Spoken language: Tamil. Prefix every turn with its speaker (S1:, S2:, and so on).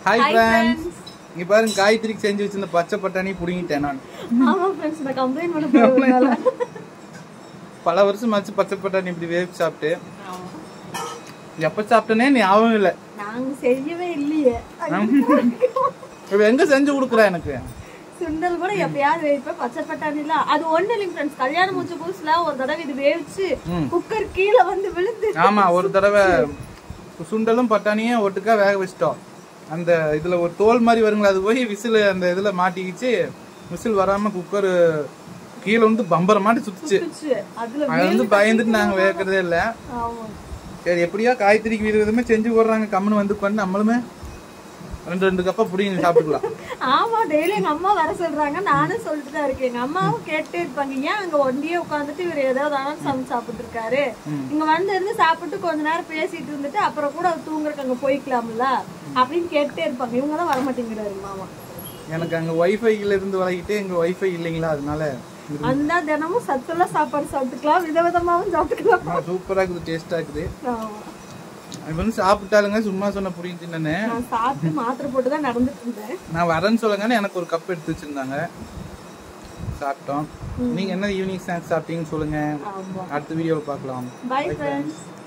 S1: Hi
S2: Hi
S1: friends
S2: friends.
S1: இங்க பாருங்க காய்கறிக்கு செஞ்சு வச்சிருந்த பச்சை பட்டாணி புடுங்கிட்டேன் நான்
S2: ஆமா ஃப்ரெண்ட்ஸ் நான் கம்ப்ளைண்ட் பண்ண போறதுனால
S1: பல வருஷம் ஆச்சு பச்சை பட்டாணி இப்படி வேக சாப்பிட்டு எப்ப சாப்பிட்டேனே ஞாபகம் இல்லை
S2: நாங்க செய்யவே இல்லையே
S1: இவ எங்க செஞ்சு கொடுக்குறா எனக்கு
S2: சுண்டல் கூட எப்பயாவது வேவிப்பேன் பச்சை பட்டாணில அது ஒண்ணு இல்லைங்க ஃப்ரெண்ட்ஸ் கல்யாணம் முடிச்ச புதுசுல ஒரு தடவை இது வேவிச்சு
S1: ம்.
S2: குக்கர் கீழே வந்து விழுந்து
S1: ஆமா ஒரு தடவை சுண்டலும் பட்டாணியும் ஒட்டுக்கா வேக வச்சிட்டோம் அந்த இதுல ஒரு தோல் மாதிரி வருங்களா அது போய் விசில் அந்த இதுல மாட்டிக்கிச்சு விசில் வராம குக்கர் கீழே வந்து பம்பர மாட்டி சுத்துச்சு
S2: சுட்டுச்சு. அதுல
S1: அது வந்து பயந்துட்டு நாங்க வேக்கிறதே இல்ல
S2: ஆமா
S1: சரி எப்படியோ காய்கறிக்கு வித விதமே செஞ்சு போடுறாங்க கம்முன்னு வந்து உட்காந்து நம்மளுமே ரெண்டு ரெண்டு கப்பா புடிங்க சாப்பிட்டுக்கலாம்
S2: ஆமா டெய்லி எங்க அம்மா வர சொல்றாங்க நானும் சொல்லிட்டு தான் இருக்கேன் எங்க அம்மாவும் கேட்டே இருப்பாங்க ஏன் அங்க ஒண்டியே உட்காந்துட்டு இவர் ஏதாவது ஆனாலும் சமைச்சு சாப்பிட்டு இருக்காரு இங்க வந்து இருந்து சாப்பிட்டு கொஞ்ச நேரம் பேசிட்டு இருந்துட்டு அப்புறம் கூட அவர் தூங்குறதுக்கு அங்க போய்க்கலாம்ல அப்படின்னு கேட்டே இருப்பாங்க இவங்க தான் வர மாட்டேங்கிறாரு மாமா
S1: எனக்கு அங்க வைஃபைல இருந்து வளகிட்டு எங்க வைஃபை இல்லைங்களா அதனால
S2: அந்த தினமும் சத்துள்ள சாப்பாடு சாப்பிட்டுக்கலாம் விதவிதமாவும் சாப்பிட்டுக்கலாம்
S1: சூப்பரா இருக்குது டேஸ்டா இருக்குது
S2: ஆமா.
S1: இப்ப வந்து சாப்பிட்டாலுங்க சும்மா சொன்ன புரியுது நானு
S2: நான் சாப்பிட்டு மாத்திரை போட்டு தான் நடந்துட்டு இருந்தேன்
S1: நான் வரேன்னு சொல்லுங்கன்னு எனக்கு ஒரு கப் எடுத்து வச்சிருந்தாங்க சாப்பிட்டோம் நீங்க என்ன ஈவினிங் ஸ்நாக்ஸ் சாப்பிட்டீங்கன்னு சொல்லுங்க
S2: ஆமா
S1: அடுத்த வீடியோவில் பார்க்கலாம்
S2: பை ஃப்ரெண்ட்ஸ்